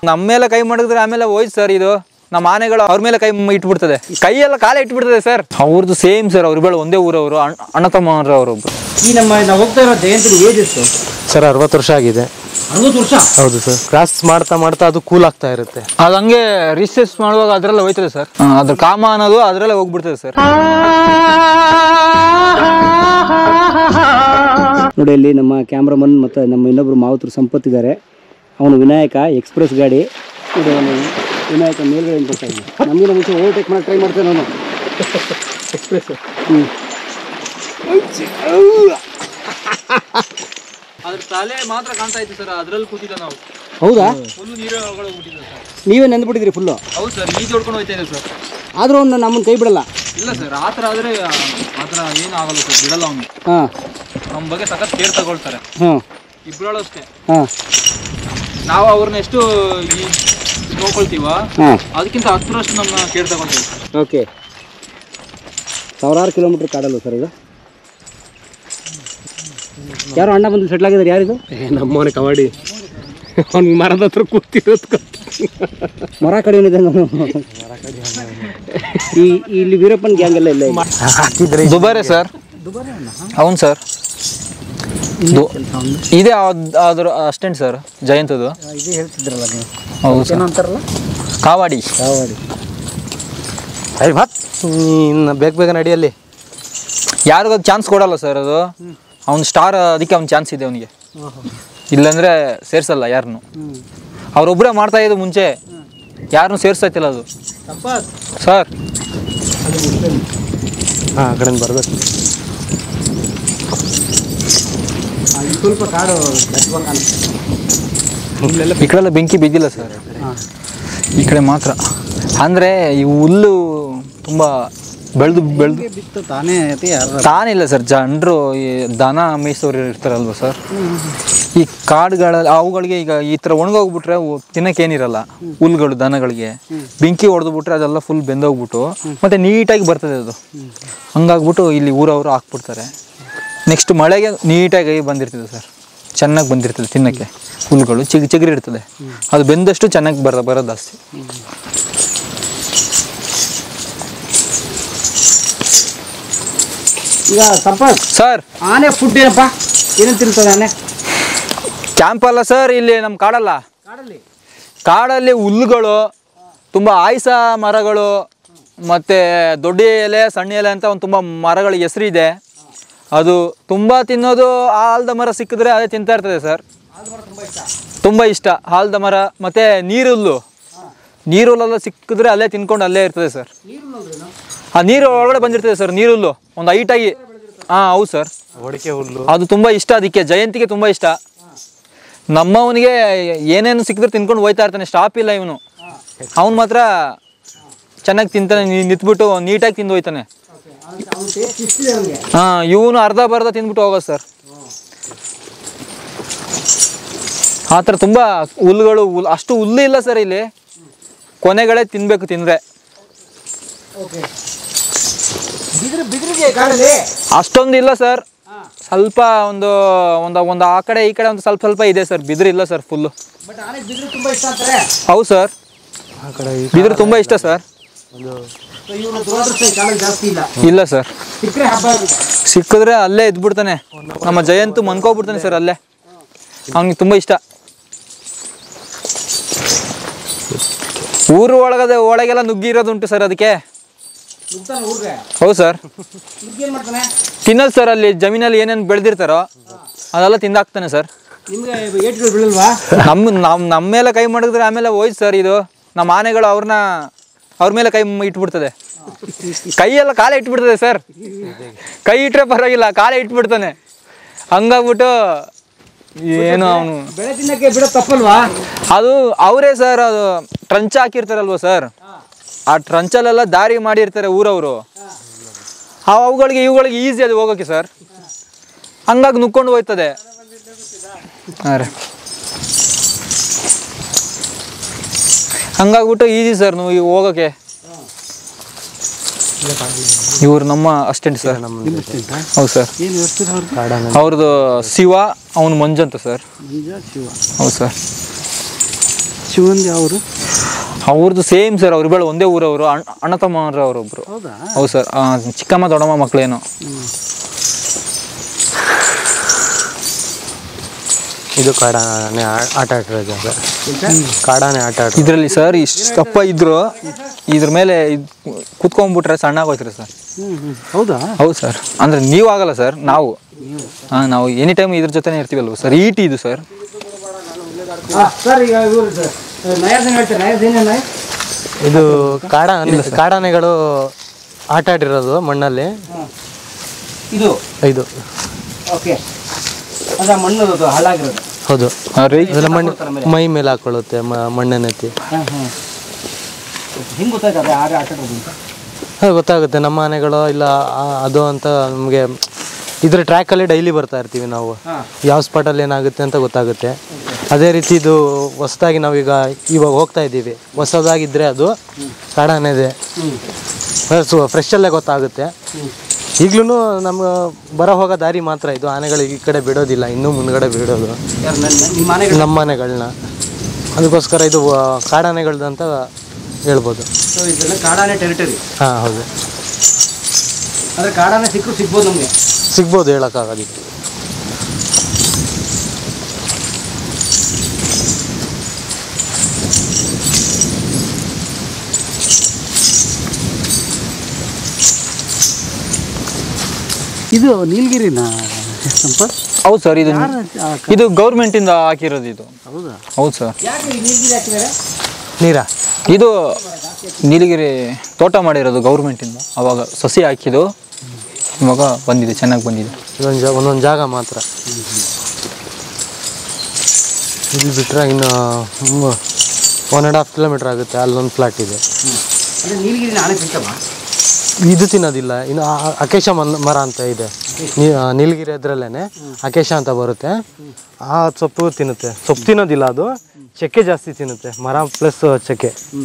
ನಮ್ಮ ಮೇಲೆ ಕೈ ಮಾಡಿದ್ರೆ ಆಮೇಲೆ ಹೋಯ್ತು ಸರ್ ಇದು ನಮ್ಮ ಆನೆಗಳು ಅವ್ರ ಮೇಲೆ ಕೈ ಮ್- ಇಟ್ಬಿಡ್ತದೆ ಕೈಯೆಲ್ಲ ಕಾಲ ಇಟ್ಬಿಡ್ತದೆ ಸರ್ ಅವ್ರದ್ದು ಸೇಮ್ ಸರ್ ಅವ್ರುಗಳು ಒಂದೇ ಊರವರು ಅಣ್ಣ ಅಣ್ಣ ತಮ್ಮರು ಅವರೊಬ್ರು ಈ ನಮ್ಮ ನಾವು ಹೋಗ್ತಾ ಇರೋ ಜಯಂತಿನ ಏಜ್ ಎಷ್ಟು ಸರ್ ಅರವತ್ತು ವರ್ಷ ಆಗಿದೆ ಅರವತ್ತು ವರ್ಷ ಹೌದು ಸರ್ ಕ್ರಾಸ್ ಮಾಡ್ತಾ ಮಾಡ್ತಾ ಅದು ಕೂಲ್ ಆಗ್ತಾ ಇರುತ್ತೆ ಅದು ಹಂಗೆ ರಿಸರ್ಚ್ ಮಾಡುವಾಗ ಅದರಲ್ಲೇ ಹೋಯ್ತದೆ ಸರ್ ಅದ್ರ ಕಾಮ ಅನ್ನೋದು ಅದರಲ್ಲೇ ಹೋಗ್ಬಿಡ್ತದೆ ಸರ್ ನೋಡಿ ಅಲ್ಲಿ ನಮ್ಮ ಕ್ಯಾಮ್ರಾಮನ್ ಮತ್ತು ನಮ್ಮ ಇನ್ನೊಬ್ಬರು ಮಾವತರು ಸಂಪತ್ತಿದ್ದಾರೆ ಅವನು ವಿನಾಯಕ ಎಕ್ಸ್ಪ್ರೆಸ್ ಗಾಡಿ ನೋಡಿ ಅವನು ವಿನಾಯಕ ಮೇಲ್ಗಡೆ ಬರ್ತಾ ಇದ್ದಾನೆ ನಮಗಿನ ಮುಂಚೆ ಓವರ್ಟೇಕ್ ಮಾಡಿ ಟ್ರೈ ಮಾಡ್ತೇನೆ ಅವನು ಎಕ್ಸ್ಪ್ರೆಸ್ ಹ್ಞೂ ಅದ್ರ ತಲೆ ಮಾತ್ರ ಕಾಣ್ತಾ ಇತ್ತು ಸರ್ ಅದ್ರಲ್ಲಿ ಕೂತಿದ್ದ ನಾವು ಹೌದಾ ಫುಲ್ ನೀರು ಒಳಗಡೆ ಹೋಗ್ಬಿಟ್ಟಿದ್ದೆ ಸರ್ ನೀವೇ ನೆಂದ್ಬಿಟ್ಟಿದ್ರಿ ಫುಲ್ಲು ಹೌದು ಸರ್ ಈಜು ಹೊಡ್ಕೊಂಡು ಹೋಯ್ತಾ ಇದೆ ಸರ್ ಆದರೂ ಅವನು ನಮ್ಮನ್ನು ಕೈ ಬಿಡಲ್ಲ ಇಲ್ಲ ಸರ್ ಆ ಥರ ಆದರೆ ಆ ಥರ ಏನು ಆಗಲ್ಲ ಸರ್ ಬಿಡಲ್ಲ ಅವನು ಹಾಂ ನಮ್ಮ ಬಗ್ಗೆ ಸಖತ್ ಕೇರ್ ತಗೊಳ್ತಾರೆ ಹಾಂ ಇಬ್ಬರಳು ಅಷ್ಟೇ ಹಾಂ ನಾವು ಅವ್ರನ್ನ ಎಷ್ಟು ಈ ನೋಡ್ಕೊಳ್ತೀವ ಹಾಂ ಅದಕ್ಕಿಂತ ಹತ್ತರಷ್ಟು ನಮ್ಮ ಕೇರ್ ತಗೊಳ್ತೀವಿ ಸರ್ ಓಕೆ ಸಾವಿರಾರು ಕಿಲೋಮೀಟ್ರ್ ಕಾಡಲ್ವ ಸರ್ ಇದು ಯಾರೋ ಅಣ್ಣ ಬಂದು ಸೆಟ್ಲ್ ಆಗಿದ್ದಾರೆ ಯಾರಿದು ನಮ್ಮನೆ ಕಬಡ್ಡಿ ಅವ್ನಿಗೆ ಮರದ ಹತ್ರ ಕೂತಿರೋದು ಮರ ಕಡೆ ಏನಿದೆ ಈ ಇಲ್ಲಿ ವೀರಪ್ಪನ್ ಗ್ಯಾಂಗ್ ಎಲ್ಲ ಇಲ್ಲ ಇಲ್ಲಿ. ಹಾಕಿದ್ರೆ ದುಬಾರೆ ಸರ್ అవును ಸರ್ ಇದೇ ಅದ್- ಅದ್ರ ಅಸ್ಟೆಂಟ್ ಸರ್ ಜಯಂತದು ಇದು ಹೇಳ್ತಿದ್ರಲ್ಲ ನೀವು ಹೌದು ಸರ್ ಅಂತಾರಲ್ಲ ಕಾವಾಡಿ ಕಾವಾಡಿ ಅಯ್ಯ ಮತ್ ಇನ್ನು ಬೇಗ ಬೇಗ ನಡಿಯಲ್ಲಿ ಯಾರಿಗೂ ಅದು ಚಾನ್ಸ್ ಕೊಡಲ್ಲ ಸರ್ ಅದು ಅವ್ನು ಸ್ಟಾರ್ ಅದಕ್ಕೆ ಅವ್ನ ಚಾನ್ಸ್ ಇದೆ ಅವನಿಗೆ ಇಲ್ಲಾಂದ್ರೆ ಸೇರ್ಸಲ್ಲ ಯಾರನ್ನು ಅವ್ರೊಬ್ಬರೇ ಮಾಡ್ತಾ ಇದ್ದು ಮುಂಚೆ ಯಾರನ್ನು ಸೇರ್ಸೈತಿಲ್ಲ ಅದು ಸರ್ ಹಾಂ ಆ ಕಡೆಯಿಂದ ಬರ್ಬೇಕು ಸ್ವಲ್ಪ ಕಾಡು ಈ ಕಡೆ ಎಲ್ಲ ಬೆಂಕಿ ಬಿದ್ದಿಲ್ಲ ಸರ್ ಈ ಕಡೆ ಮಾತ್ರ ಅಂದರೆ ಈ ಹುಲ್ಲು ತುಂಬ ಬೆಳೆದು ಬೆಳೆದು ಬಿತ್ತು ತಾನೇ ಐತಿ ಯಾರು ತಾನಿಲ್ಲ ಸರ್ ಜನರು ಈ ದನ ಮೇಯಿಸೋರು ಇರ್ತಾರಲ್ವ ಸರ್ ಈ ಕಾಡುಗಳಲ್ಲಿ ಅವುಗಳಿಗೆ ಈಗ ಈ ಥರ ಒಣಗೋಗ್ಬಿಟ್ರೆ ಅವು ತಿನ್ನಕ್ಕೇನಿರಲ್ಲ ಹುಲ್ಗಳು ದನಗಳಿಗೆ ಬೆಂಕಿ ಹೊಡೆದ್ಬಿಟ್ರೆ ಅದೆಲ್ಲ ಫುಲ್ ಬೆಂದೋಗ್ಬಿಟ್ಟು ಮತ್ತೆ ನೀಟಾಗಿ ಬರ್ತದೆ ಅದು ಹಂಗಾಗ್ಬಿಟ್ಟು ಇಲ್ಲಿ ಊರವರು ಹಾಕ್ಬಿಡ್ತಾರೆ ನೆಕ್ಸ್ಟ್ ಮಳೆಗೆ ನೀಟಾಗಿ ಬಂದಿರ್ತದೆ ಸರ್ ಚೆನ್ನಾಗಿ ಬಂದಿರ್ತದೆ ತಿನ್ನಕ್ಕೆ ಹುಲ್ಗಳು ಚಿಗ್ ಚಿಗುರಿ ಇರ್ತದೆ ಅದು ಬೆಂದಷ್ಟು ಚೆನ್ನಾಗಿ ಬರ ಬರೋದು ಜಾಸ್ತಿ ಈಗ ಸಂಪತ್ ಸರ್ ಆನೆ ಫುಡ್ ಏನಪ್ಪ ಏನೇನು ತಿಂತದೆ ಆನೆ ಕ್ಯಾಂಪ್ ಅಲ್ಲ ಸರ್ ಇಲ್ಲಿ ನಮ್ಮ ಕಾಡಲ್ಲ ಕಾಡಲ್ಲಿ ಕಾಡಲ್ಲಿ ಹುಲ್ಲುಗಳು ತುಂಬ ಆಯ್ಸ ಮರಗಳು ಮತ್ತು ದೊಡ್ಡ ಎಲೆ ಸಣ್ಣ ಎಲೆ ಅಂತ ಒಂದು ತುಂಬ ಮರಗಳ ಹೆಸರು ಇದೆ ಅದು ತುಂಬ ತಿನ್ನೋದು ಆಲ್ದ ಮರ ಸಿಕ್ಕಿದ್ರೆ ಅದೇ ತಿಂತಾ ಇರ್ತದೆ ಸರ್ ತುಂಬ ಇಷ್ಟ ಆಲ್ದ ಮರ ಮತ್ತು ನೀರುಲ್ಲು ನೀರುಲ್ಲೆಲ್ಲ ಸಿಕ್ಕಿದ್ರೆ ಅಲ್ಲೇ ತಿನ್ಕೊಂಡು ಅಲ್ಲೇ ಇರ್ತದೆ ಸರ್ ಆ ನೀರು ಒಳಗಡೆ ಬಂದಿರ್ತದೆ ಸರ್ ನೀರುಲ್ಲು ಒಂದು ಹೈಟಾಗಿ ಹಾಂ ಹೌದು ಸರ್ ಒಡಿಕೆ ಹುಲ್ಲು ಅದು ತುಂಬ ಇಷ್ಟ ಅದಕ್ಕೆ ಜಯಂತಿಗೆ ತುಂಬ ಇಷ್ಟ ನಮ್ಮವನಿಗೆ ಏನೇನು ಸಿಕ್ಕಿದ್ರೆ ತಿನ್ಕೊಂಡು ಹೋಯ್ತಾ ಇರ್ತಾನೆ ಸ್ಟಾಪ್ ಇಲ್ಲ ಇವನು ಅವನು ಮಾತ್ರ ಚೆನ್ನಾಗಿ ತಿಂತಾನೆ ನಿ- ನಿಂತ್ಬಿಟ್ಟು ನೀಟಾಗಿ ತಿಂದು ಹೋಯ್ತಾನೆ ಹಾಂ ಇವನು ಅರ್ಧ ಬರ್ಧ ತಿಂದ್ಬಿಟ್ಟು ಹೋಗೋದು ಸರ್ ಆ ಥರ ತುಂಬ ಹುಲ್ಲುಗಳು ಹುಲ್ ಅಷ್ಟು ಹುಲ್ಲು ಇಲ್ಲ ಸರ್ ಇಲ್ಲಿ ಕೊನೆಗಳೇ ತಿನ್ಬೇಕು ತಿಂದರೆ ಬಿದಿರು ಬಿದಿರಿಗೆ ಕಾಡಲ್ಲಿ ಅಷ್ಟೊಂದು ಇಲ್ಲ ಸರ್ ಸ್ವಲ್ಪ ಒಂದು ಒಂದು ಒಂದು ಆ ಕಡೆ ಈ ಕಡೆ ಒಂದು ಸ್ವಲ್ಪ ಸ್ವಲ್ಪ ಇದೆ ಸರ್ ಬಿದಿರು ಇಲ್ಲ ಸರ್ ಫುಲ್ಲು ಬಟ್ ಆನೆ ಬಿದಿರು ತುಂಬಾ ಇಷ್ಟ ಅಂತಾರೆ ಹೌದು ಸರ್ ಆ ಕಡೆ ಈ ಬಿದಿರು ತುಂಬ ಇಷ್ಟ ಸರ್ ಒಂದು ಸೊ ಇವನು ದುರದೃಷ್ಟ ಈ ಕಾಲದಲ್ಲಿ ಜಾಸ್ತಿ ಇಲ್ಲ ಇಲ್ಲ ಸರ್ ಸಿಕ್ಕರೆ ಹಬ್ಬ ಆಗಿದೆ ಸಿಕ್ಕಿದ್ರೆ ಅಲ್ಲೇ ಇದ್ಬಿಡ್ತಾನೆ ನಮ್ಮ ಜಯಂತು ಮನ್ಕೋಬಿಡ್ತಾನೆ ಸರ್ ಅಲ್ಲೇ ಅವ್ನಿಗೆ ತುಂಬ ಇಷ್ಟ ಊರು ಒಳಗದೆ ಒಳಗೆಲ್ಲ ನುಗ್ಗಿರೋದುಂಟು ಸರ್ ಅದಕ್ಕೆ ನುಗ್ತಾನೆ ಊರಿಗೆ ಹೌದು ಸರ್ ನುಗ್ಗೇನು ಮಾಡ್ತಾನೆ ತಿನ್ನೋದು ಸರ್ ಅಲ್ಲಿ ಜಮೀನಲ್ಲಿ ಏನೇನು ಬೆಳೆದಿರ್ತಾರೋ ಅದೆಲ್ಲ ತಿಂದಾಕ್ತಾನೆ ಸರ್ ನಿಮ್ಗೆ ಏಟ್ಗಳು ಬೀಳಲ್ವಾ ನಮ್ಮ ನಮ್ಮ ನಮ್ಮ ಮೇಲೆ ಕೈ ಮಾಡಿದ್ರೆ ಆಮೇಲೆ ಹೋಯ್ತು ಸರ್ ಇದು ನಮ್ಮ ಆನೆಗಳು ಅವ್ರನ್ನ ಅವ್ರ ಮೇಲೆ ಕೈ ಮ್- ಇಟ್ಬಿಡ್ತದೆ ಕೈಯೆಲ್ಲ ಕಾಲೇ ಇಟ್ಬಿಡ್ತದೆ ಸರ್ ಕೈ ಇಟ್ರೆ ಪರವಾಗಿಲ್ಲ ಕಾಲೇ ಇಟ್ಬಿಡ್ತಾನೆ ಹಂಗಾಗ್ಬಿಟ್ಟು ಏನು ಅವನು ಬೆಳೆ ತಿನ್ನಕ್ಕೆ ಬಿಡೋ ತಪ್ಪಲ್ವಾ ಅದು ಅವರೇ ಸರ್ ಅದು ಟ್ರಂಚ್ ಹಾಕಿರ್ತಾರಲ್ವ ಸರ್ ಆ ಟ್ರಂಚಲ್ಲೆಲ್ಲ ದಾರಿ ಮಾಡಿರ್ತಾರೆ ಊರವರು ಅವುಗಳಿಗೆ ಇವುಗಳಿಗೆ ಈಸಿ ಅದು ಹೋಗೋಕ್ಕೆ ಸರ್ ಹಂಗಾಗಿ ನುಕ್ಕೊಂಡು ಹೋಯ್ತದೆ ಹಾಂ ರೀ ಹಂಗಾಗ್ಬಿಟ್ಟು ಈಸಿ ಸರ್ ನೀವು ಈಗ ಹೋಗೋಕ್ಕೆ ಇವ್ರು ನಮ್ಮ ಅಸ್ಟೆಂಟ್ ಸರ್ ಹೌದು ಸರ್ ಏನು ಎಷ್ಟು ಅವ್ರು ಕಾಡಾನೆ ಅವ್ರದ್ದು ಶಿವ ಅವನು ಮಂಜು ಅಂತ ಸರ್ ನಿಜ ಶಿವ ಹೌದು ಸರ್ ಶಿವಂದ್ ಅವರು ಅವ್ರದ್ದು ಸೇಮ್ ಸರ್ ಅವ್ರ ಬೇಡ ಒಂದೇ ಊರವರು ಅಣ್ಣ ಅಣ್ಣ ತಮ್ಮವ್ರು ಅವರೊಬ್ರು ಹೌದಾ ಹೌದು ಸರ್ ಚಿಕ್ಕಮ್ಮ ದೊಡ್ಡಮ್ಮ ಮಕ್ಕಳೇನು ಇದು ಕಾಡಾನೆ ಆ- ಆಟ ಆಡಿರೋ ಜಾಗ ಕಾಡಾನೆ ಆಟ ಆಡ ಇದರಲ್ಲಿ ಸರ್ ಇಷ್ಟಪ್ಪ ಇದ್ರು ಇದ್ರ ಮೇಲೆ ಇದ್ ಕುತ್ಕೊಂಡ್ಬಿಟ್ರೆ ಸಣ್ಣ ಆಗೋಯ್ತ್ರಿ ಸರ್ ಹ್ಮ್ ಹ್ಮ್ ಹೌದಾ ಹೌದು ಸರ್ ಅಂದ್ರೆ ನೀವು ಆಗಲ್ಲ ಸರ್ ನಾವು ಹಾಂ ನಾವು ಎನಿ ಟೈಮ್ ಇದ್ರ ಜೊತೆನೇ ಇರ್ತೀವಲ್ವ ಸರ್ ಈಟಿ ಇದು ಸರ್ ಸರ್ ಈಗ ಇವರು ಸರ್ ನಯರ್ಸ್ ಏನು ಹೇಳ್ತಾರೆ ನಯರ್ಸ್ ಏನೇನು ಇದು ಕಾಡ ಕಾಡಾನೆಗಳು ಆಟ ಆಡಿರೋದು ಮಣ್ಣಲ್ಲಿ ಇದು ಇದು ಓಕೆ ಅಂದ್ರೆ ಮಣ್ಣು ಅದು ಹಾಳಾಗಿರೋದು ಹೌದು ಹಾಂ ರೀ ಅದೆಲ್ಲ ಮಣ್ಣು ಮೈ ಮೇಲೆ ಹಾಕೊಳ್ಳುತ್ತೆ ಮ- ಮಣ್ಣೆತ್ತಿ ಹಾಂ ಹಾಂ ಹಿಂಗೆ ಗೊತ್ತಾಯ್ತು ಅದೇ ಆಟ ಆಟ ಆಡೋದು ಅಂತ ಅದು ಗೊತ್ತಾಗುತ್ತೆ ನಮ್ಮ ಆನೆಗಳು ಇಲ್ಲ ಆ- ಅದು ಅಂತ ನಮಗೆ ಇದ್ರ ಟ್ರ್ಯಾಕಲ್ಲಿ ಡೈಲಿ ಬರ್ತಾ ಇರ್ತೀವಿ ನಾವು ಹಾಂ ಯಾವ ಸ್ಪಾಟಲ್ಲಿ ಏನಾಗುತ್ತೆ ಅಂತ ಗೊತ್ತಾಗುತ್ತೆ ಅದೇ ರೀತಿ ಇದು ಹೊಸದಾಗಿ ನಾವೀಗ ಇವಾಗ ಹೋಗ್ತಾ ಇದ್ದೀವಿ ಹೊಸದಾಗಿದ್ದರೆ ಅದು ಕಾಡಾನೆದೆ ಹ್ಞೂ ಫ್ರೆಶಲ್ಲೇ ಗೊತ್ತಾಗುತ್ತೆ ಈಗಲೂ ನಮ್ಮ ಬರೋ ಹೋಗೋ ದಾರಿ ಮಾತ್ರ ಇದು ಆನೆಗಳು ಈ ಕಡೆ ಬಿಡೋದಿಲ್ಲ ಇನ್ನೂ ಮುಂದ್ಗಡೆ ಬಿಡೋದು ಯಾರು ನನ್ನ ನಿಮ್ಮ ಮನೆಗಳು ನಮ್ಮ ಆನೆಗಳನ್ನ ಅದಕ್ಕೋಸ್ಕರ ಇದು ಆ, ಕಾಡಾನೆಗಳ್ದು ಅಂತ ಹೇಳ್ಬೋದು ಸೊ ಇದೆಲ್ಲ ಕಾಡಾನೆ ಟೆರಿಟರಿ ಹಾಂ ಹೌದು ಅಂದರೆ ಕಾಡಾನೆ ಸಿಕ್ಕರು ಸಿಗ್ಬೋದು ನಮಗೆ ಸಿಗ್ಬೋದು ಹೇಳೋಕ್ಕಾಗೋದಿಲ್ಲ ಇದು ನೀಲಗಿರಿನ ಸಂಪತ್ ಹೌದು ಸರ್ ಇದು ಇದು ಗೌರ್ಮೆಂಟಿಂದ ಹಾಕಿರೋದು ಇದು ಹೌದಾ ಹೌದು ಸರ್ ಯಾಕೆ ನೀಲಗಿರಿ ಹಾಕಿದ್ದಾರೆ ನೀರಾ ಇದು ನೀಲಗಿರಿ ತೋಟ ಮಾಡಿರೋದು ಗೌರ್ಮೆಂಟಿಂದ ಅವಾಗ ಸಸಿ ಹಾಕಿದ್ದು ಇವಾಗ ಬಂದಿದೆ ಚೆನ್ನಾಗಿ ಬಂದಿದೆ ಇದೊಂದು ಜಾ ಒಂದೊಂದು ಜಾಗ ಮಾತ್ರ ಇಲ್ಲಿ ಬಿಟ್ಟರೆ ಇನ್ನು ಒನ್ ಆ್ಯಂಡ್ ಹಾಫ್ ಕಿಲೋಮೀಟ್ರ್ ಆಗುತ್ತೆ ಅಲ್ಲೊಂದು ಫ್ಲಾಟ್ ಇದೆ ಅಂದರೆ ನೀಲಗಿರಿನ ಆನೆ ಸಿಗ್ತವ ಇದು ತಿನ್ನೋದಿಲ್ಲ ಇನ್ನು ಆ- ಆ- ಅಕೇಶ ಮನ್ ಮರ ಅಂತ ಇದೆ ನೀ- ಆ, ನೀಲಗಿರಿ ಅದ್ರಲ್ಲೇ ಅಕೇಶ ಅಂತ ಬರುತ್ತೆ ಆ ಸೊಪ್ಪು ತಿನ್ನುತ್ತೆ ಸೊಪ್ಪು ತಿನ್ನೋದಿಲ್ಲ ಅದು ಚಕ್ಕೆ ಜಾಸ್ತಿ ತಿನ್ನುತ್ತೆ ಮರ ಪ್ಲಸ್ ಚಕ್ಕೆ ಹ್ಞೂ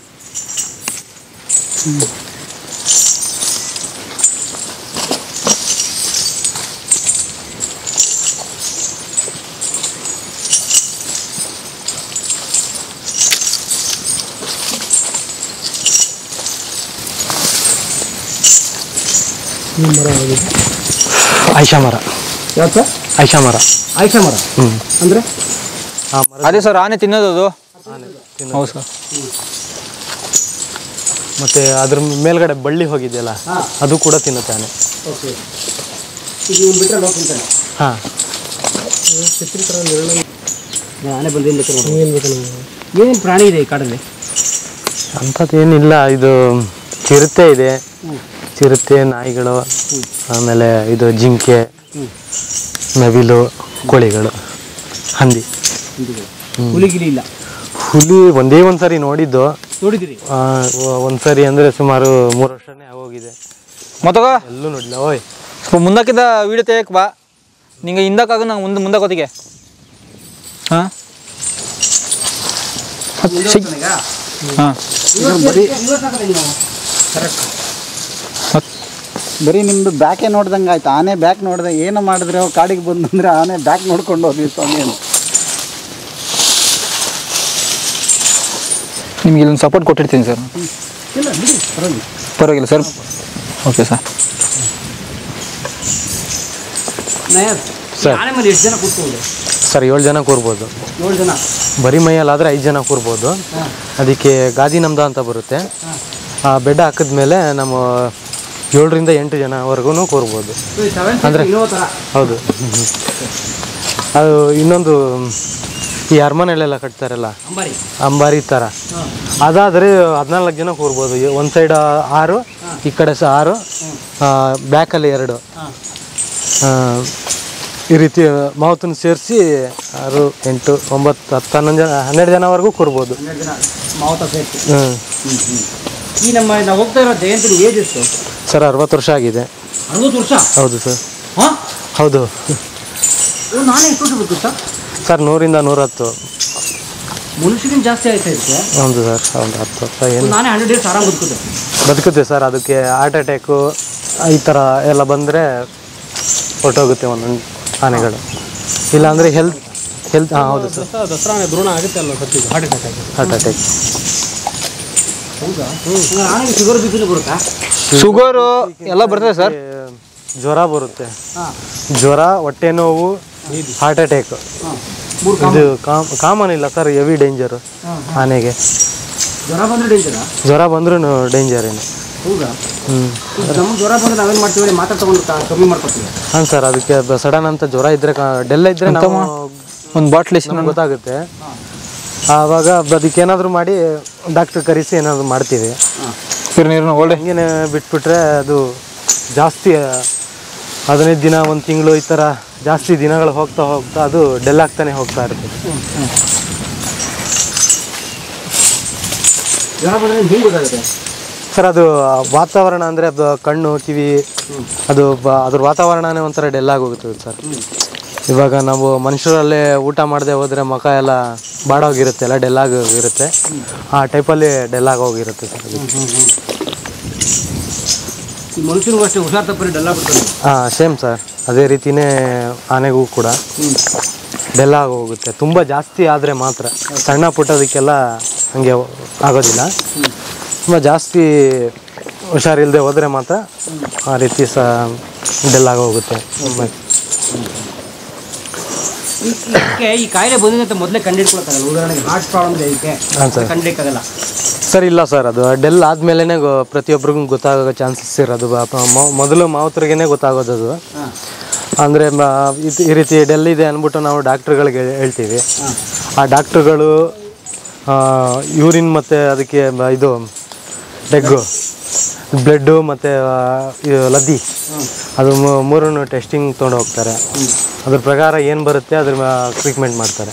ಆಯ್ಷಾ ಮರ ಯಾವ್ದು ಸರ್ ಆಯ್ಷಾ ಮರ ಆಯ್ಷಾ ಮರ ಹ್ಞೂ ಅಂದರೆ ಆ ಮರ ಅದೇ ಸರ್ ಆನೆ ತಿನ್ನೋದು ಅದು ಹೌದು ಸರ್ ಮತ್ತು ಅದ್ರ ಮೇಲ್ಗಡೆ ಬಳ್ಳಿ ಹೋಗಿದೆಯಲ್ಲ ಹಾಂ ಅದು ಕೂಡ ತಿನ್ನುತ್ತೆ ಆನೆ ಓಕೆ ಈಗ ಇವ್ನು ಬಿಟ್ಟರೆ ಲೋಕ ತಿಂತಾನೆ ಹಾಂ ಆನೆ ಬಂದು ಏನು ಬೇಕಾದ್ರೆ ಏನೇನು ಪ್ರಾಣಿ ಇದೆ ಈ ಕಾಡಲ್ಲಿ ಅಂಥದ್ದೇನಿಲ್ಲ ಇದು ಚಿರತೆ ಇದೆ ಚಿರತೆ ನಾಯಿಗಳು ಆಮೇಲೆ ಇದು ಜಿಂಕೆ ನವಿಲು ಕೋಳಿಗಳು ಹಂದಿ ಹುಲಿಗಿಲಿ ಇಲ್ಲ ಹುಲಿ ಒಂದೇ ಒಂದು ಸರಿ ನೋಡಿದ್ದು ನೋಡಿದಿರಿ ಆ, ಒ- ಒಂದ್ ಸರಿ ಅಂದರೆ ಸುಮಾರು ಮೂರು ವರ್ಷನೇ ಆಗೋಗಿದೆ ಮತ್ತಗ ಎಲ್ಲೂ ನೋಡಿಲ್ಲ ಓಯ್ ಸ್ವಲ್ಪ ಮುಂದಕ್ಕಿಂದ ವೀಡಿಯೋ ತೆಗಿಯಕ್ಕೆ ಬಾ ನಿಂಗೆ ಹಿಂದಕ್ಕಾಗ ನಂಗೆ ಮುಂದೆ ಮುಂದೆ ಗೊತ್ತಿಗೆ ಹಾಂ ಹಾಂ ಬರೀ ನಿಮ್ದು ಬ್ಯಾಕೇ ನೋಡ್ದಂಗೆ ಆಯ್ತು ಆನೆ ಬ್ಯಾಕ್ ನೋಡ್ದೆ ಏನೋ ಮಾಡಿದ್ರೆ ಅವ್ ಕಾಡಿಗೆ ಬಂದಂದ್ರೆ ಆನೆ ಬ್ಯಾಕ್ ನೋಡ್ಕೊಂಡು ಹೋದ್ವಿ ಸ್ವಾಮಿ ಅಂತ ನಿಮ್ಗೆ ಇಲ್ಲೊಂದು ಸಪೋರ್ಟ್ ಕೊಟ್ಟಿರ್ತೀನಿ ಸರ್ ಇಲ್ಲ ಬಿಡಿ ಪರವಾಗಿಲ್ಲ ಪರವಾಗಿಲ್ಲ ಸರ್ ಓಕೆ ಸರ್ ನಯರ್ ಸರ್. ಆನೆ ಮೇಲೆ ಎಷ್ಟು ಜನ ಕೂತ್ಕೊಂಡು ಸರ್ ಏಳು ಜನ ಕೂರ್ಬೋದು ಏಳು ಜನ ಬರೀ ಮೈಯಲ್ಲಾದರೆ ಐದು ಜನ ಕೂರ್ಬೋದು ಅದಕ್ಕೆ ಗಾದಿ ನಮ್ದ ಅಂತ ಬರುತ್ತೆ ಆ ಬೆಡ್ ಹಾಕಿದ್ಮೇಲೆ ನಮ್ಮ ಏಳರಿಂದ ಎಂಟು ಜನವರೆಗೂ ಕೂರ್ಬೋದು ಸೆವೆನ್ ಅಂದ್ರೆ- ಇನ್ನೋವಾ ಥರ ಹೌದು ಅದು ಇನ್ನೊಂದು ಈ ಅರಮನೆಲೆಲ್ಲ ಕಟ್ತಾರಲ್ಲ ಅಂಬಾರಿ ಅಂಬಾರಿ ಥರ ಅದಾದರೆ ಹದಿನಾಲ್ಕು ಜನ ಕೂರ್ಬೋದು ಒಂದು ಸೈಡ್ ಆರು ಈ ಕಡೆ ಸಹ ಆರು ಬ್ಯಾಕಲ್ಲಿ ಎರಡು ಆ, ಈ ರೀತಿ ಮಾವುತನ್ನು ಸೇರಿಸಿ ಆರು ಎಂಟು ಒಂಬತ್ತು ಹತ್ತು ಹನ್ನೊಂದು ಜನ ಹನ್ನೆರಡು ಜನವರೆಗೂ ಕೂರ್ಬೋದು ಹನ್ನೆರಡು ಜನ ಮಾವತ ಸೇರ್ತು ಹ್ಞೂ ಈ ನಮ್ಮ ನಾವು ಹೋಗ್ತಾ ಇರೋ ಜಯಂತಿನ ಏಜ್ ಎಷ್ಟು ಸರ್ ಅರವತ್ತು ವರ್ಷ ಆಗಿದೆ ಅರವತ್ತು ವರ್ಷ ಹೌದು ಸರ್ ಹಾಂ ಹೌದು ನಾನೇ ಎಷ್ಟು ವರ್ಷ ಬೇಕು ಸರ್ ಸರ್ ನೂರಿಂದ ನೂರತ್ತು ಮನುಷ್ಯಗಿಂತ ಜಾಸ್ತಿ ಆಯ್ತಾ ಇದಕ್ಕೆ ಹೌದು ಸರ್ ಒಂದು ಹತ್ತು ವರ್ಷ ಏನು ನಾನೇ ಹಂಡ್ರೆಡ್ ಡೇಸ್ ಆರಾಮ್ ಬದುಕುತ್ತೆ ಬದುಕುತ್ತೆ ಸರ್ ಅದಕ್ಕೆ ಹಾರ್ಟ್ ಅಟ್ಯಾಕು ಈ ಥರ ಎಲ್ಲ ಬಂದರೆ ಹೊರ್ಟೋಗುತ್ತೆ ಒಂದೊಂದು ಆನೆಗಳು ಇಲ್ಲಾಂದರೆ ಹೆಲ್ತ್ ಹೆಲ್ತ್ ಹಾಂ ಹೌದು ಸರ್ ದಸರಾ ದ್ರೋಣ ಆಗುತ್ತೆ ಅಲ್ಲ ಸತ್ತಿದ್ದು ಹಾರ್ಟ್ ಅಟ್ಯಾಕ್ ಆಗಿ ಹಾರ್ಟ್ ಅಟ್ಯಾಕ್ ಆನೆಗೆ ಶುಗರ್ ಬಿ ಬರುತ್ತಾ ಶುಗರು ಎಲ್ಲ ಬರ್ತದೆ ಸರ್ ಜ್ವರ ಬರುತ್ತೆ ಜ್ವರ ಹೊಟ್ಟೆ ನೋವು ಹಾರ್ಟ್ ಅಟ್ಯಾಕ್ ಇದು ಕಾಮನ್ ಇಲ್ಲ ಸರ್ ಹೆವಿ ಡೇಂಜರ್ ಆನೆಗೆ ಜ್ವರ ಬಂದ್ರೆ ಡೇಂಜರಾ ಜ್ವರ ಬಂದ್ರೂ ಡೇಂಜರ್ ಏನು ಹೌದಾ ಹ್ಞೂ ನಮ್ಗೆ ಜ್ವರ ಬಂದ್ರೆ ನಾವೇನು ಮಾಡ್ತೀವಿ ಮಾತ್ರ ತಗೊಂಡು ಕ- ಕಮ್ಮಿ ಮಾಡ್ಕೊತೀವಿ ಹಾಂ ಸರ್ ಅದಕ್ಕೆ ಸಡನ್ ಅಂತ ಜ್ವರ ಇದ್ರೆ ಕ- ಡೆಲ್ಲ ಇದ್ರೆ ನಾವು ಒಂದು ಬಾಟ್ಲಿ ನಮ್ಗೆ ಗೊತ್ತಾಗುತ್ತೆ ಆವಾಗ ಅದಕ್ಕೆ ಏನಾದರೂ ಮಾಡಿ ಡಾಕ್ಟ್ರ್ ಕರೆಸಿ ಏನಾದರೂ ಮಾಡ್ತೀವಿ ನೀರನ್ನ ಒಳ್ಳೆ ಹಂಗೇನೆ ಬಿಟ್ಬಿಟ್ರೆ ಅದು ಜಾಸ್ತಿ ಹದಿನೈದು ದಿನ ಒಂದು ತಿಂಗಳು ಈ ಥರ ಜಾಸ್ತಿ ದಿನಗಳು ಹೋಗ್ತಾ ಹೋಗ್ತಾ ಅದು ಡೆಲ್ ಆಗ್ತಾನೆ ಹೋಗ್ತಾ ಇರ್ತದೆ ಜ್ವರ ಬಂದ್ರೆ ಹೆಂಗೆ ಗೊತ್ತಾಗುತ್ತೆ ಸರ್ ಅದು ವಾತಾವರಣ ಅಂದರೆ ಅದು ಕಣ್ಣು ಕಿವಿ ಅದು ಬ- ಅದ್ರ ವಾತಾವರಣನೇ ಒಂಥರ ಡೆಲ್ ಆಗೋಗುತ್ತೆ ಸರ್ ಇವಾಗ ನಾವು ಮನುಷ್ಯರಲ್ಲೇ ಊಟ ಮಾಡದೆ ಹೋದರೆ ಮುಖ ಎಲ್ಲ ಬಾಡೋಗಿರುತ್ತೆ ಎಲ್ಲ ಡೆಲ್ ಆಗೋಗಿರುತ್ತೆ ಆ ಟೈಪಲ್ಲಿ ಡೆಲ್ ಆಗೋಗಿರುತ್ತೆ ಸರ್ ಅದು ಈ ಮನುಷ್ಯನಿಗೂ ಅಷ್ಟೇ ಹುಷಾರ್ ತಪ್ಪರಿ ಡಲ್ಲ ಬಿಡ್ತಾರೆ ಹಾಂ ಸೇಮ್ ಸರ್ ಅದೇ ರೀತಿನೇ ಆನೆಗೂ ಕೂಡ ಡೆಲ್ ಆಗೋಗುತ್ತೆ ತುಂಬ ಜಾಸ್ತಿ ಆದರೆ ಮಾತ್ರ ಸಣ್ಣ ಪುಟ್ಟದಕ್ಕೆಲ್ಲ ಹಂಗೆ ಆಗೋದಿಲ್ಲ ತುಂಬ ಜಾಸ್ತಿ ಹುಷಾರಿಲ್ಲದೆ ಹೋದರೆ ಮಾತ್ರ ಆ ರೀತಿ ಸಹ ಡೆಲ್ ಆಗೋಗುತ್ತೆ ಇದಕ್ಕೆ ಈ ಕಾಯಿಲೆ ಬಂದಿದೆ ಅಂತ ಮೊದಲೇ ಕಂಡಿಡ್ಕೊಳಕ್ಕಾಗಲ್ಲ ಉದಾಹರಣೆಗೆ ಹಾರ್ಟ್ ಪ್ರಾಬ್ಲಮ್ ಇದೆ ಇದಕ್ಕೆ ಹಾಂ ಸರ್ ಕಂಡಿಡಿಯಕ್ಕಾಗಲ್ಲ ಸರ್ ಇಲ್ಲ ಸರ್ ಅದು ಡೆಲ್ ಆದಮೇಲೆ ಪ್ರತಿಯೊಬ್ಬರಿಗೂ ಗೊತ್ತಾಗೋ ಚಾನ್ಸಸ್ ಇರೋದು ಬ- ಪ- ಮೊ- ಮೊದಲು ಮಾವುತರಿಗೇ ಗೊತ್ತಾಗೋದು ಅದು ಅಂದರೆ ಈ ರೀತಿ ಡೆಲ್ ಇದೆ ಅಂದ್ಬಿಟ್ಟು ನಾವು ಡಾಕ್ಟ್ರುಗಳಿಗೆ ಹೇಳ್ತೀವಿ ಆ ಡಾಕ್ಟ್ರುಗಳು ಯೂರಿನ್ ಮತ್ತು ಅದಕ್ಕೆ ಬ- ಇದು ಡೆಗ್ಗು ಬ್ಲಡ್ಡು ಮತ್ತು ಲದ್ದಿ ಅದು ಮೂ- ಮೂರನ್ನು ಟೆಸ್ಟಿಂಗ್ ತೊಗೊಂಡು ಹೋಗ್ತಾರೆ ಅದ್ರ ಪ್ರಕಾರ ಏನು ಬರುತ್ತೆ ಅದ್ರ ಟ್ರೀಟ್ಮೆಂಟ್ ಮಾಡ್ತಾರೆ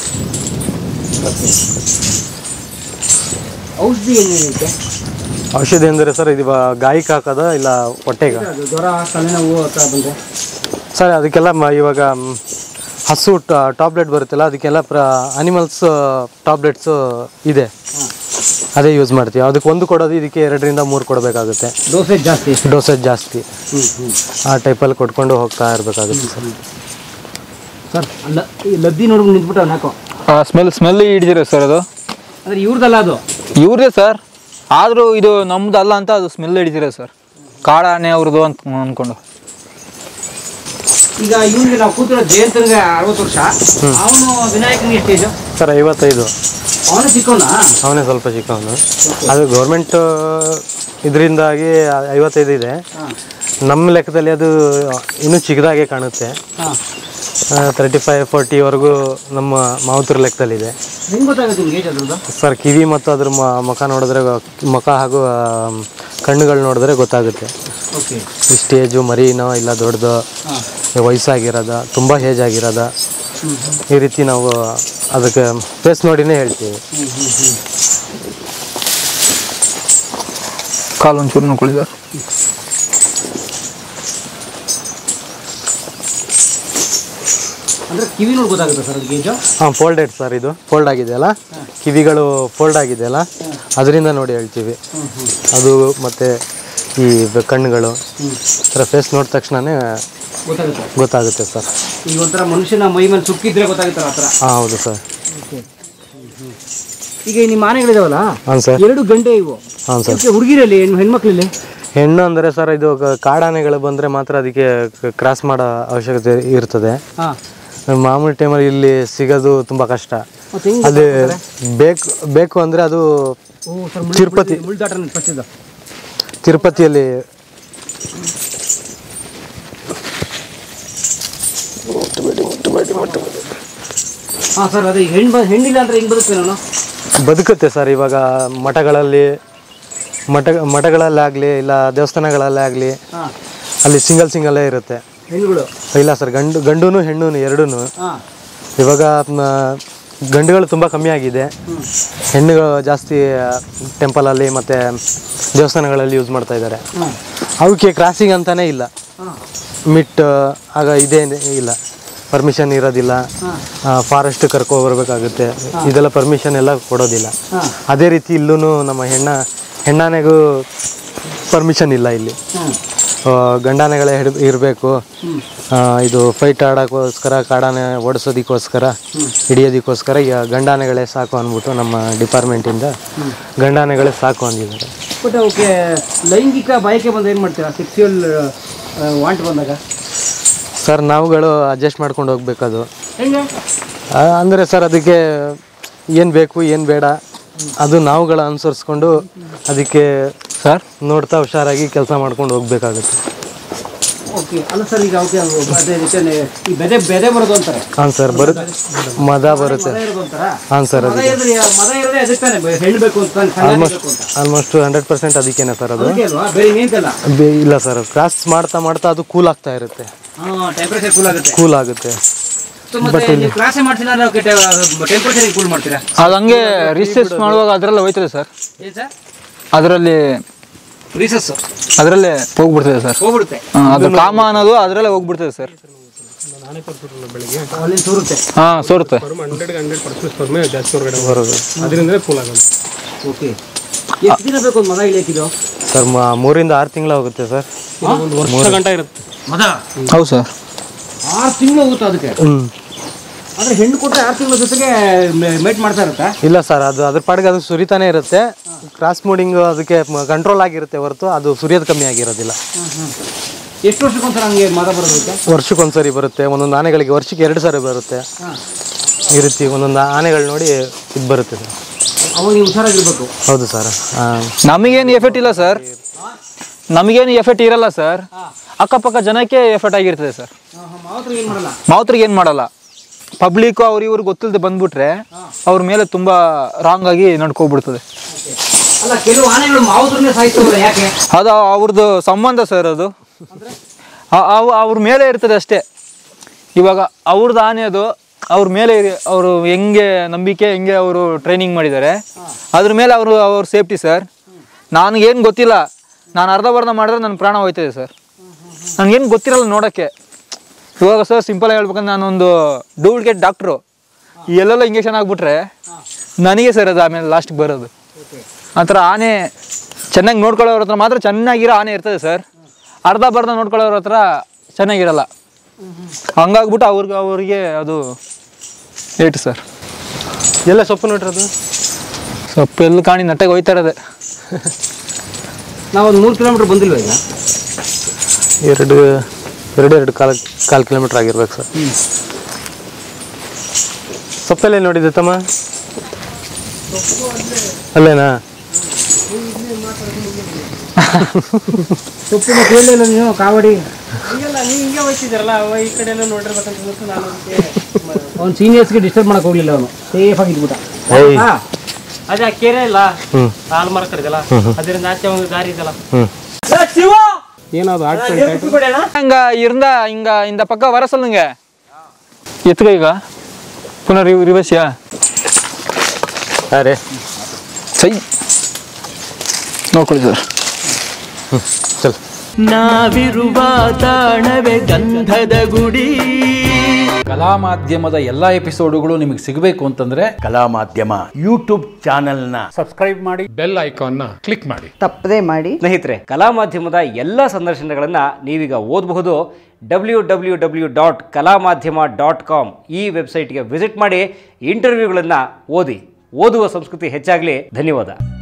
ಔಷಧಿ ಏನಿದೆ ಔಷಧಿ ಅಂದರೆ ಸರ್ ಇದು ಬ- ಗಾಯಕ್ಕೆ ಹಾಕೋದ ಇಲ್ಲ ಹೊಟ್ಟೆಗೆ ಅದು ಜ್ವರ ತಲೆನೋವು ಅಥವಾ ಬಂದರೆ ಸರ್ ಅದಕ್ಕೆಲ್ಲ ಮ- ಇವಾಗ ಮ್, ಹಸು ಟಾಬ್ಲೆಟ್ ಬರುತ್ತಲ್ಲ ಅದಕ್ಕೆಲ್ಲ ಪ್ರ ಅನಿಮಲ್ಸ್ ಟಾಬ್ಲೆಟ್ಸು ಇದೆ ಅದೇ ಯೂಸ್ ಮಾಡ್ತೀವಿ ಅದಕ್ಕೆ ಒಂದು ಕೊಡೋದು ಇದಕ್ಕೆ ಎರಡರಿಂದ ಮೂರು ಕೊಡಬೇಕಾಗುತ್ತೆ ಡೋಸೇಜ್ ಜಾಸ್ತಿ ಡೋಸೇಜ್ ಜಾಸ್ತಿ ಆ ಟೈಪಲ್ಲಿ ಕೊಟ್ಕೊಂಡು ಹೋಗ್ತಾ ಇರಬೇಕಾಗುತ್ತೆ ಸರ್ ಸರ್ ಅಲ್ಲ ಈ ಲದ್ದಿ ನೋಡ್ಬಿಟ್ಟು ನಿಂತ್ಬಿಟ್ಟು ಅವ್ನು ಹಾಕೋ ಸ್ಮೆಲ್ ಸ್ಮೆಲ್ ಹಿಡಿದಿರೋ ಸರ್ ಅದು ಅಂದ್ರೆ ಇವ್ರದಲ್ಲ ಅದು ಇವ್ರದೇ ಸರ್ ಆದರೂ ಇದು ನಮ್ದು ಅಲ್ಲ ಅಂತ ಅದು ಸ್ಮೆಲ್ ಹಿಡಿದಿರೋ ಸರ್ ಕಾಡಾನೆ ಅವ್ರದ್ದು ಅಂತ ಅಂದ್ಕೊಂಡು ಈಗ ಇವ್ನಿಗೆ ನಾವು ಕೂತಿರೋ ಜಯಂತನಿಗೆ ಅರವತ್ತು ವರ್ಷ ಅವನು ವಿನಾಯಕನಿಗೆ ಎಷ್ಟು ಏಜು ಸರ್ ಐವತ್ತೈದು ಅವನು ಚಿಕ್ಕವನ ಅವನೇ ಸ್ವಲ್ಪ ಚಿಕ್ಕವನು ಅದು ಗೌರ್ಮೆಂಟ್ ಇದರಿಂದಾಗಿ ಐವತ್ತೈದು ಇದೆ ನಮ್ಮ ಲೆಕ್ಕದಲ್ಲಿ ಅದು ಇನ್ನೂ ಚಿಕ್ಕದಾಗೆ ಕಾಣುತ್ತೆ ತರ್ಟಿ ಫೈವ್ ಫೋರ್ಟಿವರೆಗೂ ನಮ್ಮ ಮಾವುತರ ಲೆಕ್ಕದಲ್ಲಿದೆ ಹೆಂಗೆ ಗೊತ್ತಾಗುತ್ತೆ ನಿಮ್ಗೆ ಏಜ್ ಅದ್ರದ್ದು ಸರ್ ಕಿವಿ ಮತ್ತು ಅದ್ರ ಮ- ಮುಖ ನೋಡಿದ್ರೆ ಗೊ- ಮುಖ ಹಾಗೂ ಆ, ಕಣ್ಣುಗಳು ನೋಡಿದ್ರೆ ಗೊತ್ತಾಗುತ್ತೆ ಓಕೆ ಇಷ್ಟು ಏಜು ಮರಿನೋ ಇಲ್ಲ ದೊಡ್ಡದು ವಯಸ್ಸಾಗಿರೋದ ತುಂಬ ಏಜ್ ಆಗಿರೋದ ಈ ರೀತಿ ನಾವು ಅದಕ್ಕೆ ಫೇಸ್ ನೋಡಿನೇ ಹೇಳ್ತೀವಿ ಕಾಲು ಒಂಚೂರು ನೋಡ್ಕೊಳ್ಳಿ ಸರ್ ಅಂದ್ರೆ ಕಿವಿ ನೋಡಿ ಗೊತ್ತಾಗುತ್ತೆ ಸರ್ ಅದಕ್ಕೆ ಏಜು ಹಾಂ ಫೋಲ್ಡೆಡ್ ಸರ್ ಇದು ಫೋಲ್ಡ್ ಆಗಿದೆಯಲ್ಲ ಕಿವಿಗಳು ಫೋಲ್ಡ್ ಆಗಿದೆಯಲ್ಲ ಅದರಿಂದ ನೋಡಿ ಹೇಳ್ತೀವಿ ಅದು ಮತ್ತು ಈ ಬೆ- ಕಣ್ಣುಗಳು ಥರ ಫೇಸ್ ನೋಡಿದ ತಕ್ಷಣವೇ ಗೊತ್ತಾಗುತ್ತೆ ಗೊತ್ತಾಗುತ್ತೆ ಸರ್ ಈಗ ಒಂಥರ ಮನುಷ್ಯನ ಮೈ ಮೇಲೆ ಸುಕ್ಕಿದ್ರೆ ಗೊತ್ತಾಗುತ್ತಲ್ಲ ಆ ಥರ ಹಾಂ ಹೌದು ಸರ್ ಈಗ ಈ ನಿಮ್ಮ ಆನೆಗಳಿದಾವಲ್ಲ ಹಾಂ ಸರ್ ಎರಡು ಗಂಟೆ ಇವು ಹಾಂ ಸರ್ ಇದಕ್ಕೆ ಹುಡುಗಿರಲ್ಲಿ ಹೆಣ್ಣು ಹೆಣ್ಮಕ್ಳಲ್ಲಿ ಹೆಣ್ಣು ಅಂದರೆ ಸರ್ ಇದು ಕ- ಕಾಡಾನೆಗಳು ಬಂದರೆ ಮಾತ್ರ ಅದಕ್ಕೆ ಕ್ರಾಸ್ ಮಾಡೋ ಅವಶ್ಯಕತೆ ಇರ್ತದೆ ಹಾಂ ಮಾಮೂಲಿ ಟೈಮಲ್ಲಿ ಇಲ್ಲಿ ಸಿಗೋದು ತುಂಬ ಕಷ್ಟ ಮತ್ತೆ ಹೆಂಗೆ ಅಲ್ಲಿ ಬೇಕು ಬೇಕು ಅಂದರೆ ಅದು ಓ ಸರ್ ತಿರುಪತಿ ಮುಳ್ದಾಟ ಫಸ್ಟ್ ಇದು ತಿರುಪತಿಯಲ್ಲಿ ಹಾಂ ಸರ್ ಅದೇ ಹೆಣ್ಣು ಬ ಹೆಣ್ಣಿಲ್ಲ ಅಂದ್ರೆ ಹೆಂಗೆ ಬದುಕ್ತೇನೆ ನಾನು ಬದುಕುತ್ತೆ ಸರ್ ಇವಾಗ ಮಠಗಳಲ್ಲಿ ಮಠ ಮಠಗಳಲ್ಲಾಗಲಿ ಇಲ್ಲ ದೇವಸ್ಥಾನಗಳಲ್ಲೇ ಆಗಲಿ ಹಾಂ ಅಲ್ಲಿ ಸಿಂಗಲ್ ಸಿಂಗಲ್ಲೇ ಇರುತ್ತೆ ಹೆಣ್ಣುಗಳು ಇಲ್ಲ ಸರ್ ಗಂಡು ಗಂಡು ಹೆಣ್ಣು ಎರಡೂ ಹಾಂ ಇವಾಗ ಮ, ಗಂಡುಗಳು ತುಂಬ ಕಮ್ಮಿ ಆಗಿದೆ ಹೆಣ್ಣುಗಳು ಜಾಸ್ತಿ ಟೆಂಪಲಲ್ಲಿ ಮತ್ತು ದೇವಸ್ಥಾನಗಳಲ್ಲಿ ಯೂಸ್ ಮಾಡ್ತಾ ಇದ್ದಾರೆ ಅವಕ್ಕೆ ಕ್ರಾಸಿಂಗ್ ಅಂತಾನೆ ಇಲ್ಲ ಮಿಟ್ ಆಗ ಇದೇ ಇಲ್ಲ ಪರ್ಮಿಷನ್ ಇರೋದಿಲ್ಲ ಫಾರೆಸ್ಟ್ ಕರ್ಕೊ ಬರ್ಬೇಕಾಗುತ್ತೆ ಇದೆಲ್ಲ ಪರ್ಮಿಷನ್ ಎಲ್ಲ ಕೊಡೋದಿಲ್ಲ ಅದೇ ರೀತಿ ಇಲ್ಲೂ ನಮ್ಮ ಹೆಣ್ಣ ಹೆಣ್ಣಾನೆಗೂ ಪರ್ಮಿಷನ್ ಇಲ್ಲ ಇಲ್ಲಿ ಗಂಡಾನೆಗಳೇ ಹಿಡ್ ಇರಬೇಕು ಇದು ಫೈಟ್ ಆಡೋಕ್ಕೋಸ್ಕರ ಕಾಡಾನೆ ಓಡಿಸೋದಕ್ಕೋಸ್ಕರ ಹಿಡಿಯೋದಕ್ಕೋಸ್ಕರ ಈಗ ಗಂಡಾನೆಗಳೇ ಸಾಕು ಅಂದ್ಬಿಟ್ಟು ನಮ್ಮ ಡಿಪಾರ್ಟ್ಮೆಂಟಿಂದ ಗಂಡಾನೆಗಳೇ ಸಾಕು ಅಂದಿದ್ದಾರೆ ಬಟ್ ಅವಕ್ಕೆ ಲೈಂಗಿಕ ಬಯಕೆ ಬಂದು ಏನು ಮಾಡ್ತೀರಾ ಸೆಕ್ಸುವಲ್ ವಾಂಟ್ ಬಂದಾಗ ಸರ್ ನಾವುಗಳು ಅಡ್ಜಸ್ಟ್ ಮಾಡ್ಕೊಂಡು ಹೋಗ್ಬೇಕದು ಹೆಂಗೆ ಆ, ಅಂದರೆ ಸರ್ ಅದಕ್ಕೆ ಏನು ಬೇಕು ಏನು ಬೇಡ ಅದು ನಾವುಗಳ ಅನುಸರಿಸ್ಕೊಂಡು ಅದಕ್ಕೆ ಸರ್ ನೋಡ್ತಾ ಹುಷಾರಾಗಿ ಕೆಲಸ ಮಾಡ್ಕೊಂಡು ಹೋಗ್ಬೇಕಾಗುತ್ತೆ ಓಕೆ ಅಲ್ಲ ಸರ್ ಈಗ ಅವಕ್ಕೆ ಅದೇ ರೀತಿ ಈ ಬೆದೆ ಬೆದೆ ಬರೋದು ಅಂತಾರೆ ಹಾಂ ಸರ್ ಬರುತ್ತೆ ಮದ ಬರುತ್ತೆ ಮದ ಇರೋದು ಅಂತಾರ ಹಾಂ ಸರ್ ಮದ ಅದಕ್ಕೆ ಇರೋದು ಮದ ಇರೋದೇ ಅದಕ್ಕೆ ತಾನೆ ಬೆ- ಹೆಣ್ಣು ಬೇಕು ಅಂತ ತಾನೆ, ಸಂಗಾತಿ ಆಲ್ಮೋಸ್ಟ್ ಬೇಕು ಅಂತ ಆಲ್ಮೋಸ್ಟ್ ಹಂಡ್ರೆಡ್ ಪರ್ಸೆಂಟ್ ಅದಕ್ಕೇನೆ ಸರ್ ಅದು ಅದಕ್ಕೆ ಅಲ್ವಾ ಬೇರೆ ಇನ್ನೇಂತಲ್ಲ ಬೆ- ಇಲ್ಲ ಸರ್ ಕ್ರಾಸ್ ಮಾಡ್ತಾ ಮಾಡ್ತಾ ಅದು ಕೂಲ್ ಆಗ್ತಾ ಇರುತ್ತೆ ಹಾಂ ಟೆಂಪ್ರೇಚರ್ ಕೂಲ್ ಆಗುತ್ತೆ ಕೂಲ್ ಆಗುತ್ತೆ ಸೊ ಮತ್ತೆ ನೀವು ಕ್ಲಾಸೇ ಮಾಡ್ತಿಲ್ಲ ಅಂದ್ರೆ ಅವಕ್ಕೆ ಟೆಂಪ್ರೇಚರ್ ಕೂಲ್ ಮಾಡ್ತೀರಾ ಅದು ಹಂಗೆ ರಿಸರ್ಚ್ ಮಾಡುವಾಗ ಅದರಲ್ಲೇ ಹೋಯ್ತದೆ ಸರ್ ಏನು ಸರ್ ಅದರಲ್ಲಿ ರೀಸಸ್ ಅದರಲ್ಲೇ ಹೋಗ್ಬಿಡ್ತದೆ ಸರ್ ಹೋಗ್ಬಿಡುತ್ತೆ ಹಾ, ಅದು ಕಾಮ ಅನ್ನೋದು ಅದರಲ್ಲೇ ಹೋಗ್ಬಿಡ್ತದೆ ಸರ್ ನಾನೇ ಕೊಟ್ಬಿಟ್ರಲ್ಲ ಬೆಳಿಗ್ಗೆ ಅಲ್ಲಿಂದ ತೋರುತ್ತೆ ಹಾಂ ಸೋರುತ್ತೆ ಫರ್ಮ್ ಹಂಡ್ರೆಡ್ಗೆ ಹಂಡ್ರೆಡ್ ಪರ್ಸೆಂಟ್ ಫರ್ಮೇ ಜಾಸ್ತಿ ಹೊರಗಡೆ ಬರೋದು ಅದರಿಂದಲೇ ಕೂಲ್ ಆಗೋದು ಓಕೆ ಎಷ್ಟು ದಿನ ಬೇಕು ಒಂದು ಮದ ಇಳಿಯಕ್ಕಿದು ಸರ್ ಮೂರಿಂದ ಆರು ತಿಂಗಳ ಹೋಗುತ್ತೆ ಸರ್ ಒಂದು ವರ್ಷ ಗಂಟ ಇರುತ್ತೆ ಮದ ಹೌದು ಸರ್ ಆರು ತಿಂಗಳು ಹೋಗುತ್ತೆ ಅದಕ್ಕೆ ಹ್ಞೂ ಅಂದ್ರೆ ಹೆಣ್ಣು ಕೊಟ್ಟರೆ ಆರು ತಿಂಗಳ ಜೊತೆಗೆ ಮೇಟ್ ಮಾಡ್ತಾ ಇರುತ್ತಾ ಇಲ್ಲ ಸರ್ ಅದು ಅದ್ರ ಪಾಡಿಗೆ ಅದು ಸುರಿತಾನೆ ಇರುತ್ತೆ ಕ್ರಾಸ್ ಮೋಡಿಂಗ್ ಅದಕ್ಕೆ ಕಂಟ್ರೋಲ್ ಆಗಿರುತ್ತೆ ಹೊರತು ಅದು ಸುರಿಯೋದು ಕಮ್ಮಿ ಆಗಿರೋದಿಲ್ಲ ಎಷ್ಟು ವರ್ಷಕ್ಕೊಂದ್ಸಲ ಹಂಗೆ ಮದ ಬರೋದಕ್ಕೆ ವರ್ಷಕ್ಕೊಂದ್ಸರಿ ಬರುತ್ತೆ ಒಂದೊಂದು ಆನೆಗಳಿಗೆ ವರ್ಷಕ್ಕೆ ಎರಡು ಸಾರಿ ಬರುತ್ತೆ ಈ ರೀತಿ ಒಂದೊಂದು ಆನೆಗಳು ನೋಡಿ ಇದು ಬರುತ್ತೆ ಸರ್ ಅವಾಗ ನೀವು ಹುಷಾರಾಗಿರ್ಬೇಕು ಹೌದು ಸರ್ ನಮಗೇನು ಎಫೆಕ್ಟ್ ಇಲ್ಲ ಸರ್ ನಮಗೇನು ಎಫೆಕ್ಟ್ ಇರಲ್ಲ ಸರ್ ಅಕ್ಕಪಕ್ಕ ಜನಕ್ಕೆ ಎಫೆಕ್ಟ್ ಆಗಿರ್ತದೆ ಸರ್ ಮಾತ್ರ ಏನು ಮಾಡಲ್ಲ ಮಾವುತ್ರಿಗೆ ಏನು ಮಾಡಲ್ಲ ಪಬ್ಲಿಕ್ಕು ಅವ್ರು ಇವ್ರು ಗೊತ್ತಿಲ್ಲದೆ ಬಂದ್ಬಿಟ್ರೆ ಅವ್ರ ಮೇಲೆ ತುಂಬ ರಾಂಗ್ ಆಗಿ ನಡ್ಕೊಬಿಡ್ತದೆ ಅಲ್ಲ ಕೆಲವು ಆನೆಗಳು ಮಾವುದ್ರನ್ನೇ ಸಾಯಿಸ್ತವಲ್ಲ ಯಾಕೆ ಅದು ಅವ್ರದ್ದು ಸಂಬಂಧ ಸರ್ ಅದು ಆ- ಅವ್ ಅವ್ರ ಮೇಲೆ ಇರ್ತದೆ ಅಷ್ಟೇ ಇವಾಗ ಅವ್ರದ್ದು ಆನೆ ಅದು ಅವ್ರ ಮೇಲೆ ಇರಿ- ಅವರು ಹೆಂಗೆ ನಂಬಿಕೆ ಹೆಂಗೆ ಅವರು ಟ್ರೈನಿಂಗ್ ಮಾಡಿದ್ದಾರೆ ಅದ್ರ ಮೇಲೆ ಅವರು ಅವ್ರ ಸೇಫ್ಟಿ ಸರ್ ನನಗೇನು ಗೊತ್ತಿಲ್ಲ ನಾನು ಅರ್ಧಬರ್ಧ ಮಾಡಿದ್ರೆ ನನ್ನ ಪ್ರಾಣ ಹೋಯ್ತದೆ ಸರ್ ನನಗೇನು ಗೊತ್ತಿರಲ್ಲ ನೋಡೋಕ್ಕೆ ಇವಾಗ ಸರ್ ಸಿಂಪಲ್ ಹೇಳ್ಬೇಕಂದ್ರೆ ನಾನೊಂದು ಡೂಪ್ಲಿಕೇಟ್ ಡಾಕ್ಟ್ರು ಎಲ್ಲೆಲ್ಲ ಇಂಜೆಕ್ಷನ್ ಆಗಿಬಿಟ್ರೆ ನನಗೆ ಸರ್ ಅದು ಆಮೇಲೆ ಲಾಸ್ಟಿಗೆ ಬರೋದು ಆ ಥರ ಆನೆ ಚೆನ್ನಾಗಿ ನೋಡ್ಕೊಳ್ಳೋರ ಹತ್ರ ಮಾತ್ರ ಚೆನ್ನಾಗಿರೋ ಆನೆ ಇರ್ತದೆ ಸರ್ ಅರ್ಧ ಬರ್ಧ ನೋಡ್ಕೊಳ್ಳೋರ ಹತ್ರ ಚೆನ್ನಾಗಿರಲ್ಲ ಹಂಗಾಗ್ಬಿಟ್ಟು ಅವ್ರಿಗೆ ಅವ್ರಿಗೆ ಅದು ಏಟು ಸರ್ ಎಲ್ಲ ಸೊಪ್ಪು ನೋಡ್ರದು ಸೊಪ್ಪು ಎಲ್ಲಿ ಕಾಣಿ ನಟ್ಟೆಗೆ ಹೋಯ್ತಾ ಇರೋದೆ ನಾವು ಒಂದು ಮೂರು ಕಿಲೋಮೀಟರ್ ಬಂದಿಲ್ವ ಈಗ ಎರಡು ಎರಡು ಎರಡು ಕಾಲು ಕಾಲು ಕಿಲೋಮೀಟ್ರ್ ಆಗಿರ್ಬೇಕು ಸರ್ ಸೊಪ್ಪೆಲ್ಲ ನೋಡಿದ್ದೆ ತಮ್ಮ ಅಲ್ಲೇನಾ ಸೊಪ್ಪಿನ ಕೇಳಲಿಲ್ಲ ನೀವು ಕಾವಡಿ ಈಗೆಲ್ಲ ನೀವು ಹಿಂಗೆ ಹೋಗ್ತಿದ್ದೀರಲ್ಲ ಅವ ಈ ಕಡೆ ಎಲ್ಲ ನೋಡಿರ್ಬೇಕಂತ ಗೊತ್ತು ನಾನು ಅದಕ್ಕೆ ಅವ್ನು ಸೀನಿಯರ್ಸ್ಗೆ ಡಿಸ್ಟರ್ಬ್ ಮಾಡಕ್ ಹೋಗ್ಲಿಲ್ಲ ಅವನು ಸೇಫ್ ಆಗಿದ್ಬಿಟ್ಟ ಏಯ್. ಹಾ ಅದೇ ಆ ಕೆರೆ ಇಲ್ಲ ಹ್ಮ್. ಹಾಲು ಮರ ಕಡಿದಲ್ಲ ಅದರಿಂದ ಆಚೆ ಒಂದು ದಾರಿ ಇದಲ್ಲ ಹ್ಞೂ ಏನದು ಆಡ್ಕೊಂಡು ಹಿಂಗ ಇರಿಂದ ಹಿಂಗ ಇಂದ ಪಕ್ಕ ವರ சொல்லுங்க ಎತ್ಕ ಈಗ ಪುನಃ ರಿವ್ ರಿವರ್ಸಿಯಾ ಅರೆ ಸೈ ನೋಡ್ಕೊಳ್ಳಿ ಸರ್ ಚಲ್ ನಾವಿರುವ ತಾಣವೇ ಗಂಧದ ಗುಡಿ ಕಲಾ ಮಾಧ್ಯಮದ ಎಲ್ಲ ಎಪಿಸೋಡುಗಳು ನಿಮಗೆ ಸಿಗಬೇಕು ಅಂತಂದ್ರೆ ಕಲಾ ಮಾಧ್ಯಮ ಯೂಟ್ಯೂಬ್ ಚಾನೆಲ್ನ ಬೆಲ್ ಐಕಾನ್ನ ಕ್ಲಿಕ್ ಮಾಡಿ ತಪ್ಪದೇ ಮಾಡಿ ಸ್ನೇಹಿತರೆ ಕಲಾ ಮಾಧ್ಯಮದ ಎಲ್ಲ ಸಂದರ್ಶನಗಳನ್ನು ನೀವೀಗ ಓದಬಹುದು ಡಬ್ಲ್ಯೂ ಡಬ್ಲ್ಯೂ ಡಬ್ಲ್ಯೂ ಡಾಟ್ ಕಲಾ ಮಾಧ್ಯಮ ಡಾಟ್ ಕಾಮ್ ಈ ವೆಬ್ಸೈಟ್ಗೆ ವಿಸಿಟ್ ಮಾಡಿ ಇಂಟರ್ವ್ಯೂಗಳನ್ನು ಓದಿ ಓದುವ ಸಂಸ್ಕೃತಿ ಹೆಚ್ಚಾಗಲಿ ಧನ್ಯವಾದ